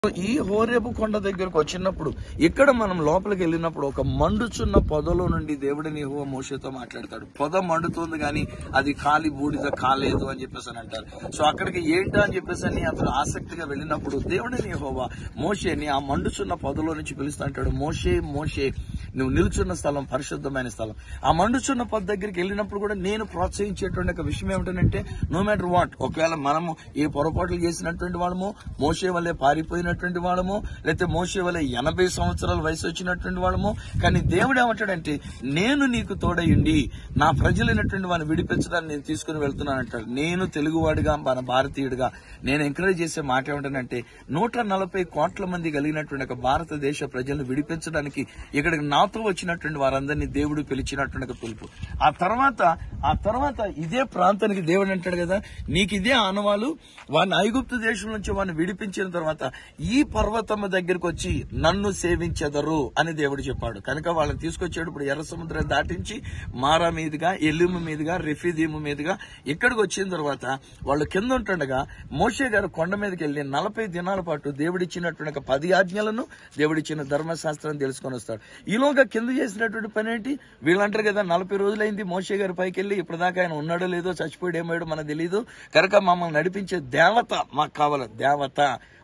ఈ హోరేబు కొండ దగ్గరకు వచ్చినప్పుడు ఇక్కడ మనం లోపలికి వెళ్ళినప్పుడు ఒక మండుచున్న పొదలో నుండి దేవుడిని యెహోవా మోషేతో మాట్లాడతాడు పొద మండుతుంది కానీ అది కాలి బూడిద కాలేదు అని చెప్పేసి అని అంటారు సో అక్కడికి ఏంటా అని చెప్పేసి అని అతను ఆసక్తిగా వెళ్ళినప్పుడు దేవుడిని యెహోవా మోషేని ఆ మండుచున్న పొదలో నుంచి పిలుస్తూ అంటాడు మోషే మోషే నువ్వు నిల్చున్న స్థలం పరిశుద్ధమైన స్థలం ఆ మండుచున్న పొద దగ్గరికి వెళ్ళినప్పుడు కూడా నేను ప్రోత్సహించేటువంటి ఒక విషయం ఏమిటంటే నో మ్యాటర్ వాట్ ఒకవేళ మనము ఏ పొరపాట్లు చేసినటువంటి వాళ్ళము మోసే వల్లే పారిపోయినటువంటి వాళ్ళము లేకపోతే మోసే వల్లే ఎనభై సంవత్సరాల వయసు వచ్చినటువంటి వాళ్ళము కానీ దేవుడు ఏమంటాడంటే నేను నీకు తోడయుండి నా ప్రజలైనటువంటి వాడిని విడిపించడానికి నేను తీసుకుని వెళ్తున్నాను అంటాడు నేను తెలుగువాడిగా మన భారతీయుడిగా నేను ఎంకరేజ్ చేసే మాట ఏమిటంటే నూట నలభై కోట్ల మంది కలిగినటువంటి ఒక భారతదేశ ప్రజలను విడిపించడానికి ఇక్కడికి నాతో వచ్చినటువంటి వారందరినీ దేవుడు పిలిచినటువంటి ఒక పిలుపు ఆ తర్వాత ఆ తర్వాత ఇదే ప్రాంతానికి దేవుడు అంటాడు కదా నీకు ఇదే ఆనవాలు వాడిని ఐగుప్తు దేశం నుంచి వాడిని విడిపించిన తర్వాత ఈ పర్వతమ్మ దగ్గరికి వచ్చి నన్ను సేవించెదరు అని దేవుడు చెప్పాడు కనుక వాళ్ళని తీసుకొచ్చాడు ఇప్పుడు ఎర్ర సముద్రం దాటించి మారా మీదుగా ఎల్లుము మీదుగా రెఫీదీము మీదుగా ఇక్కడికి వచ్చిన తర్వాత వాళ్ళు కింద ఉంటుండగా మోషే గారు కొండ మీదకి వెళ్లి నలభై దినాల పాటు దేవుడిచ్చినటువంటి ఒక పది ఆజ్ఞలను దేవుడిచ్చిన ధర్మశాస్త్రాన్ని తెలుసుకొని వస్తాడు ఈలోగా కింద చేసినటువంటి పని ఏంటి వీళ్ళంటారు కదా నలభై రోజులైంది మోషే గారి పైకి వెళ్ళి ఇప్పటిదాకా ఆయన ఉన్నాడో లేదో చచ్చిపోయాడు ఏమాడో మనకు తెలియదు కనుక మమ్మల్ని నడిపించే దేవత మాకు కావాలి దేవత